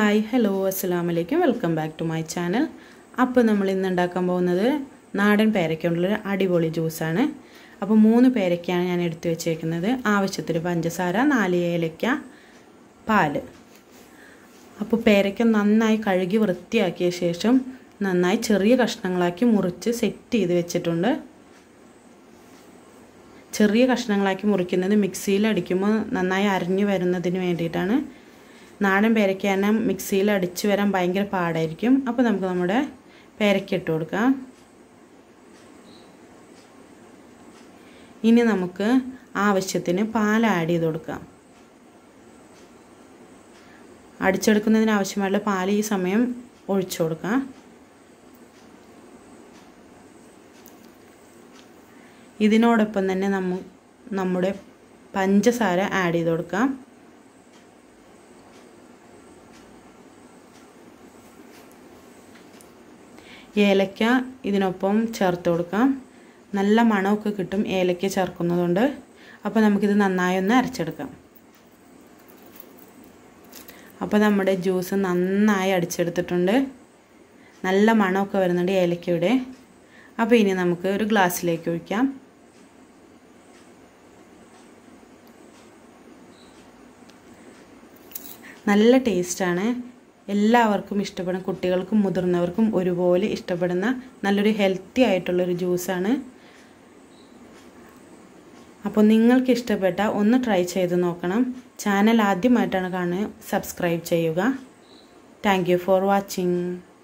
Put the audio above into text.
hi hello അസ്സാം വലൈക്കും welcome back to my channel അപ്പോൾ നമ്മൾ ഇന്ന് ഉണ്ടാക്കാൻ പോകുന്നത് നാടൻ പേരയ്ക്ക കൊണ്ടുള്ളൊരു അടിപൊളി ജ്യൂസാണ് അപ്പോൾ മൂന്ന് പേരയ്ക്കാണ് ഞാൻ എടുത്തു വെച്ചേക്കുന്നത് ആവശ്യത്തിന് പഞ്ചസാര നാല് ഏലയ്ക്ക പാല് അപ്പോൾ പേരയ്ക്ക നന്നായി കഴുകി വൃത്തിയാക്കിയ ശേഷം നന്നായി ചെറിയ കഷ്ണങ്ങളാക്കി മുറിച്ച് സെറ്റ് ചെയ്ത് വെച്ചിട്ടുണ്ട് ചെറിയ കഷ്ണങ്ങളാക്കി മുറിക്കുന്നത് മിക്സിയിൽ അടിക്കുമ്പോൾ നന്നായി അരിഞ്ഞു വരുന്നതിന് വേണ്ടിയിട്ടാണ് നാടൻ പേരയ്ക്കാന മിക്സിയിൽ അടിച്ച് വരാൻ ഭയങ്കര പാടായിരിക്കും അപ്പോൾ നമുക്ക് നമ്മുടെ പേരയ്ക്ക ഇട്ട് കൊടുക്കാം ഇനി നമുക്ക് ആവശ്യത്തിന് പാൽ ആഡ് ചെയ്ത് കൊടുക്കാം അടിച്ചെടുക്കുന്നതിന് ആവശ്യമായുള്ള പാൽ ഈ സമയം ഒഴിച്ചു കൊടുക്കാം ഇതിനോടൊപ്പം തന്നെ നമ്മ നമ്മുടെ പഞ്ചസാര ആഡ് ചെയ്ത് കൊടുക്കാം ഏലക്ക ഇതിനൊപ്പം ചേർത്ത് കൊടുക്കാം നല്ല മണമൊക്കെ കിട്ടും ഏലക്ക ചേർക്കുന്നതുകൊണ്ട് അപ്പോൾ നമുക്കിത് നന്നായി ഒന്ന് അരച്ചെടുക്കാം അപ്പോൾ നമ്മുടെ ജ്യൂസ് നന്നായി അടിച്ചെടുത്തിട്ടുണ്ട് നല്ല മണമൊക്കെ വരുന്നുണ്ട് ഏലക്കയുടെ അപ്പോൾ ഇനി നമുക്ക് ഒരു ഗ്ലാസ്സിലേക്ക് ഒഴിക്കാം നല്ല ടേസ്റ്റാണ് എല്ലാവർക്കും ഇഷ്ടപ്പെടും കുട്ടികൾക്കും മുതിർന്നവർക്കും ഒരുപോലെ ഇഷ്ടപ്പെടുന്ന നല്ലൊരു ഹെൽത്തി ആയിട്ടുള്ളൊരു ജ്യൂസാണ് അപ്പോൾ നിങ്ങൾക്ക് ഇഷ്ടപ്പെട്ട ഒന്ന് ട്രൈ ചെയ്ത് നോക്കണം ചാനൽ ആദ്യമായിട്ടാണ് കാണുക സബ്സ്ക്രൈബ് ചെയ്യുക താങ്ക് ഫോർ വാച്ചിങ്